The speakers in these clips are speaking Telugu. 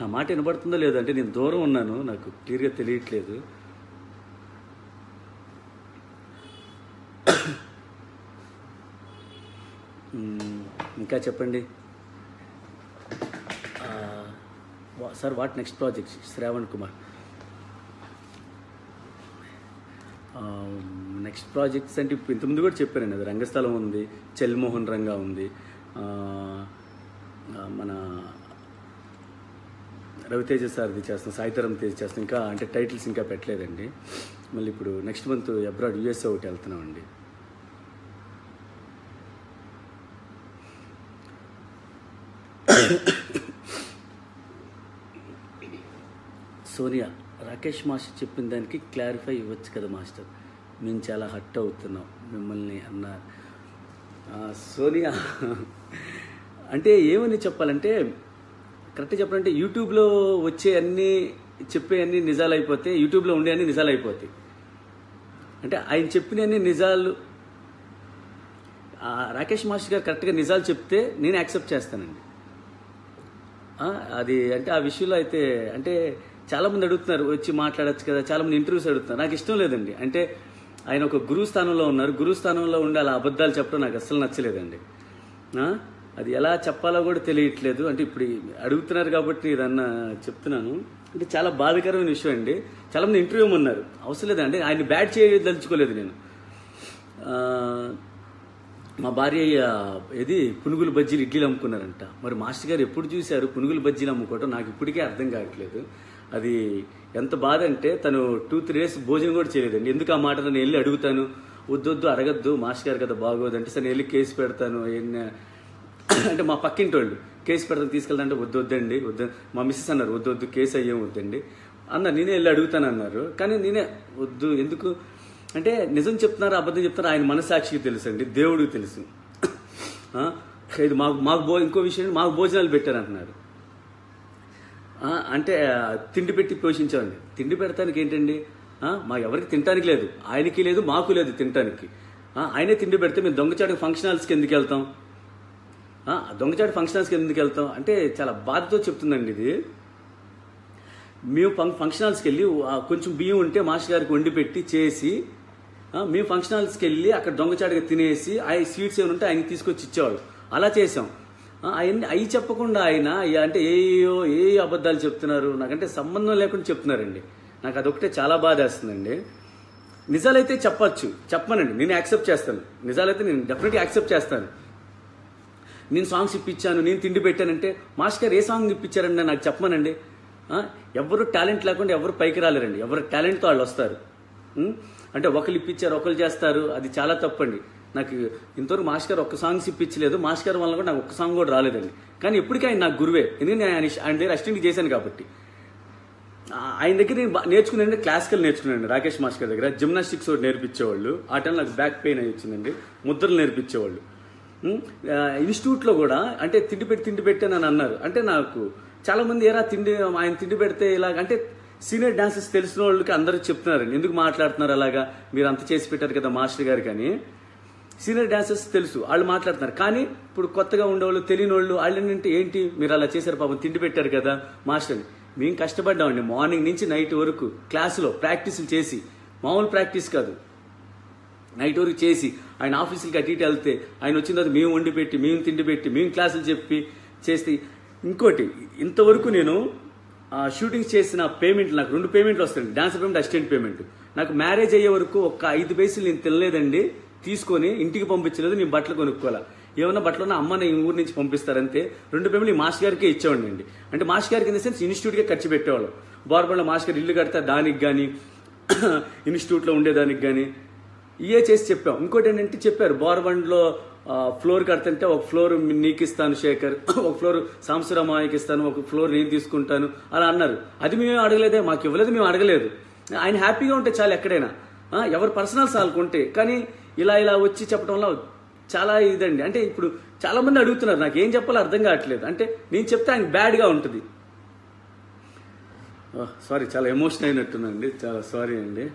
నా మాట వినబడుతుందో లేదో అంటే నేను దూరం ఉన్నాను నాకు క్లియర్గా తెలియట్లేదు మ్మ్, ఇంకా చెప్పండి ఆ, వా- sir what next project Shravan Kumar next projects అంటే ఇప్పుడు ఇంతకుముందు కూడా చెప్పానండి అది రంగస్థలం ఉంది చెల్మోహన్ రంగా ఉంది ఆ, ఆ, మన రవితేజ సార్ది చేస్తాం సాయితరం తేజ్ చేస్తాం ఇంకా అంటే టైటిల్స్ ఇంకా పెట్టలేదండి మళ్ళీ ఇప్పుడు నెక్స్ట్ మంత్ అబ్రాడ్ యూఎస్ఏ ఒకటి వెళ్తున్నామండి సోనియా రాకేష్ మాస్టర్ చెప్పిన దానికి క్లారిఫై ఇవ్వచ్చు కదా మాస్టర్ మేము చాలా హట్ అవుతున్నాం మిమ్మల్ని అన్నారు ఆ, సోనియా అంటే ఏమని చెప్పాలంటే కరెక్ట్గా చెప్పాలంటే యూట్యూబ్లో వచ్చే అన్ని చెప్పే అన్ని నిజాలు అయిపోతే యూట్యూబ్లో ఉండే అన్ని నిజాలు అయిపోతాయి అంటే ఆయన చెప్పిన అన్ని నిజాలు ఆ, రాకేష్ మాస్టర్ గారు కరెక్ట్గా నిజాలు చెప్తే నేను యాక్సెప్ట్ చేస్తానండి ఆ, అది అంటే ఆ విషయంలో అయితే అంటే చాలా మంది అడుగుతున్నారు వచ్చి మాట్లాడొచ్చు కదా చాలా మంది ఇంటర్వ్యూస్ అడుగుతున్నారు నాకు ఇష్టం లేదండి అంటే ఆయన ఒక గురువు స్థానంలో ఉన్నారు గురువు స్థానంలో ఉండి అలా అబద్ధాలు చెప్పడం నాకు అస్సలు నచ్చలేదండి ఆ, అది ఎలా చెప్పాలో కూడా తెలియట్లేదు అంటే ఇప్పుడు ఈ అడుగుతున్నారు కాబట్టి ఇదన్నా చెప్తున్నాను అంటే చాలా బాధాకరమైన విషయం అండి చాలా మంది ఇంటర్వ్యూ ఉన్నారు అవసరం లేదండి ఆయన బ్యాడ్ చేయదలుచుకోలేదు నేను ఆ, మా భార్య ఇది పునుగులు బజ్జీలు ఇడ్లీలు అమ్ముకున్నారంట మరి మాస్టర్ గారు ఎప్పుడు చూశారు పునుగులు బజ్జీలు అమ్ముకోవటం నాకు ఇప్పటికే అర్థం కావట్లేదు అది ఎంత బాధ అంటే తను టూ త్రీ డేస్ భోజనం కూడా చేయలేదండి ఎందుకు ఆ మాట నేను వెళ్ళి అడుగుతాను వద్దొద్దు అడగద్దు మాస్టర్ గారు కదా బాగోదు అంటే సరే నేను వెళ్ళి కేసు పెడతాను ఏం- అంటే మా పక్కింటి వాళ్ళు కేసు పెడతాను తీసుకెళ్తాంటే వద్దు వద్దండి వద్దు మా మిస్సెస్ అన్నారు వద్దు వద్దు కేసు అయ్యేం వద్దండి అన్నారు నేనే వెళ్ళి అడుగుతాను అన్నారు కానీ నేనే వద్దు ఎందుకు అంటే నిజం చెప్తున్నారు అబద్ధం చెప్తున్నారు ఆయన మనసాక్షికి తెలుసు అండి దేవుడికి తెలుసు ఆ, ఇది మాకు మాకు భో ఇంకో విషయం ఏంటి, మాకు భోజనాలు పెట్టారంటున్నారు ఆ, అంటే ఆ, తిండి పెట్టి పోషించామండి తిండి పెడతానికి ఏంటండి ఆ, మా ఎవరికి తినటానికి లేదు ఆయనకి లేదు మాకు లేదు తినటానికి ఆ, ఆయనే తిండి పెడితే మేము దొంగచాటు ఫంక్షన్ హాల్స్కి ఎందుకు వెళ్తాం ఆ, దొంగచాటు ఫంక్షన్ హాల్స్కి ఎందుకు వెళ్తాం అంటే చాలా బాధతో చెప్తుందండి ఇది మేము ఫంక్ ఫంక్షన్ హాల్స్కి వెళ్ళి ఆ, కొంచెం బియ్యం ఉంటే మాస్టర్ గారికి వండి పెట్టి చేసి ఆ, మేము ఫంక్షన్ హాల్స్కి వెళ్ళి అక్కడ దొంగచాటుగా తినేసి ఆ స్వీట్స్ ఏమైనా ఉంటే ఆయనకి తీసుకొచ్చి ఇచ్చేవాడు అలా చేసాం ఆ, అవన్నీ అవి చెప్పకుండా ఆయన ఇక అంటే ఏయో ఏ అబద్ధాలు చెప్తున్నారు నాకంటే సంబంధం లేకుండా చెప్తున్నారండి నాకు అదొకటే చాలా బాధ వేస్తుందండి నిజాలైతే చెప్పచ్చు చెప్పమనండి నేను యాక్సెప్ట్ చేస్తాను నిజాలైతే నేను డెఫినెట్గా యాక్సెప్ట్ చేస్తాను నేను సాంగ్స్ ఇప్పించాను నేను తిండి పెట్టానంటే మాస్టర్ గారు ఏ సాంగ్ ఇప్పించారండి నాకు చెప్పమనండి ఆ, ఎవరు టాలెంట్ లేకుండా ఎవరు పైకి రాలేరండి ఎవరు టాలెంట్తో వాళ్ళు వస్తారు ఉం? అంటే ఒకరు ఇప్పించారు ఒకరు చేస్తారు అది చాలా తప్పండి నాకు ఇంతవరకు మాస్టర్ గారు ఒక్క సాంగ్స్ ఇప్పించలేదు మాస్టర్ గారు వల్ల కూడా నాకు ఒక్క సాంగ్ కూడా రాలేదండి కానీ ఎప్పటికీ ఆయన నాకు గురువే ఎందుకంటే ఆయన ఆయన దగ్గర అసిస్టెంట్ చేశాను కాబట్టి ఆ, ఆయన దగ్గర నేను బా- నేర్చుకున్నాను క్లాసికల్ నేర్చుకున్నాను రాకేష్ మాస్టర్ దగ్గర జిమ్నాస్టిక్స్ ఒకటి నేర్పించేవాళ్ళు ఆ టైంలో నాకు బ్యాక్ పెయిన్ అయి వచ్చిందండి ముద్రలు నేర్పించేవాళ్ళు ఉం? ఆ, ఇన్స్టిట్యూట్లో కూడా అంటే తిండి పెట్టి తిండి పెట్టి అని అన్నారు అంటే నాకు చాలా మంది ఏరా తిండి ఆయన తిండి పెడితే ఇలాగ అంటే సీనియర్ డాన్సర్స్ తెలిసిన వాళ్ళకి అందరూ చెప్తున్నారండి ఎందుకు మాట్లాడుతున్నారు అలాగా మీరు అంత చేసి పెట్టారు కదా మాస్టర్ గారు కానీ సీనియర్ డాన్సర్స్ తెలుసు వాళ్ళు మాట్లాడుతున్నారు కానీ ఇప్పుడు కొత్తగా ఉండేవాళ్ళు తెలియని వాళ్ళు వాళ్ళు ఏంటంటే ఏంటి మీరు అలా చేశారు పాపం తిండి పెట్టారు కదా మాస్టర్ అని మేము కష్టపడ్డామండి మార్నింగ్ నుంచి నైట్ వరకు క్లాసులో ప్రాక్టీసులు చేసి మామూలు ప్రాక్టీస్ కాదు నైట్ వరకు చేసి ఆయన ఆఫీసులకి అటు ఇటు వెళ్తే ఆయన వచ్చిన తర్వాత మేము వండి పెట్టి మేము తిండి పెట్టి మేము క్లాసులు చెప్పి చేస్తే ఇంకోటి ఇంతవరకు నేను ఆ, షూటింగ్స్ చేసిన పేమెంట్ నాకు రెండు పేమెంట్లు వస్తాయండి డాన్స్ పేమెంట్ అసిస్టెంట్ పేమెంట్ నాకు మ్యారేజ్ అయ్యే వరకు ఒక ఐదు పైసలు నేను తినలేదండి తీసుకొని ఇంటికి పంపించలేదు నేను బట్టలు కొనుక్కోవాలా ఏమన్నా బట్టలు ఉన్నా అమ్మ నేను ఊరి నుంచి పంపిస్తారంతే రెండు పేమెంట్ ఈ మాస్టర్ గారికి ఇచ్చేవాడిని అండి అంటే మాస్టర్ గారికి ఇన్ ద సెన్స్ ఇన్స్టిట్యూట్కే ఖర్చు పెట్టేవాళ్ళం బోర్బండ్లో మాస్టర్ గారు ఇల్లు కడితే దానికి కానీ ఇన్స్టిట్యూట్లో ఉండేదానికి కానీ ఇయే చేసి చెప్పాం ఇంకోటి ఏంటంటే చెప్పారు బోర్బండ్లో ఆ, ఫ్లోర్ కడుతుంటే ఒక ఫ్లోర్ నీకు ఇస్తాను శేఖర్ ఒక ఫ్లోర్ సాంబశివరామాయకి ఇస్తాను ఒక ఫ్లోర్ నేను తీసుకుంటాను అలా అన్నారు అది మేము అడగలేదే మాకు ఇవ్వలేదు మేము అడగలేదు ఆయన హ్యాపీగా ఉంటే చాలు ఎక్కడైనా ఆ, ఎవరు పర్సనల్స్ వాళ్ళకుంటే కానీ ఇలా ఇలా వచ్చి చెప్పడం వల్ల చాలా ఇదండి అంటే ఇప్పుడు చాలా మంది అడుగుతున్నారు నాకు ఏం చెప్పాలో అర్థం కావట్లేదు అంటే నేను చెప్తే ఆయన బ్యాడ్గా ఉంటుంది సారీ చాలా ఎమోషన్ అయినట్టుందండి చాలా సారీ అండి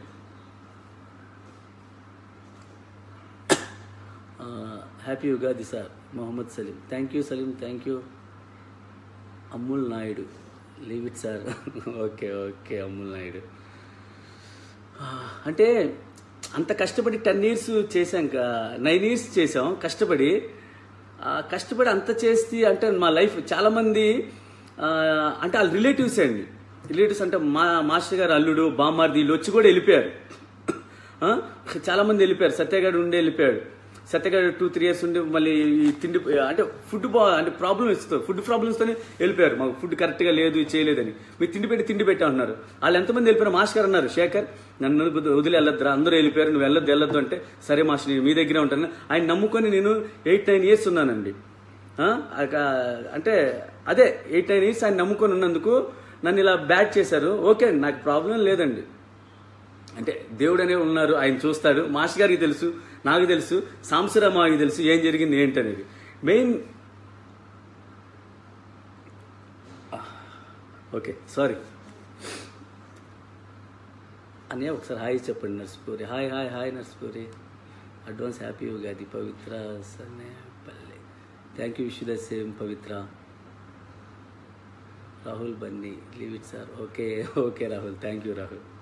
happy Ugadi sir Mohammed Salim thank you Salim thank you Ammul Naidu leave it sir okay okay Ammul Naidu ఆ, అంటే అంత కష్టపడి టెన్ ఇయర్స్ చేశాం నైన్ ఇయర్స్ చేసాం కష్టపడి ఆ, కష్టపడి అంత చేసి అంటే మా లైఫ్ చాలామంది ఆ, అంటే వాళ్ళ రిలేటివ్స్ అండి రిలేటివ్స్ అంటే మా మాస్టర్ గారు అల్లుడు బామ్మార్ది వీళ్ళు వచ్చి కూడా వెళ్ళిపోయారు ఆ? చాలా మంది వెళ్ళిపోయారు సత్యగాడు ఉండి వెళ్ళిపోయాడు సత్యగాడు టూ త్రీ ఇయర్స్ ఉండి మళ్ళీ ఈ తిండి అంటే ఫుడ్ బా అంటే ప్రాబ్లమ్ ఇస్తుంది ఫుడ్ ప్రాబ్లమ్స్తోనే వెళ్ళిపోయారు మాకు ఫుడ్ కరెక్ట్గా లేదు ఇది చేయలేదని మీరు తిండి పెట్టి తిండి పెట్టా ఉన్నారు వాళ్ళు ఎంతమంది వెళ్ళిపోయారు మాస్టర్ గారు అన్నారు శేఖర్ నన్ను వదిలి వెళ్ళొద్దురా అందరూ వెళ్ళిపోయారు నువ్వు వెళ్ళొద్దు వెళ్ళొద్దు అంటే సరే మాస్టర్ నేను మీ దగ్గరే ఉంటాను ఆయన నమ్ముకొని నేను ఎయిట్ నైన్ ఇయర్స్ ఉన్నానండి ఆ? ఆ- అంటే అదే ఎయిట్ నైన్ ఇయర్స్ ఆయన నమ్ముకొని ఉన్నందుకు నన్ను ఇలా బ్యాట్ చేశారు ఓకే అండి నాకు ప్రాబ్లం లేదండి అంటే దేవుడు అనే ఉన్నారు ఆయన చూస్తాడు మాస్టర్ గారికి తెలుసు నాకు తెలుసు సాంసరామాకి తెలుసు ఏం జరిగింది ఏంటనేది మెయిన్ ఓకే సారీ అన్నయ్య ఒకసారి హాయ్ చెప్పండి Narsipuri hi hi hi Narsipuri advance happy Ugadi Pavitra Sanepalli thank you wish the same Pavitra Rahul Bunny leave it sir okay okay Rahul thank you Rahul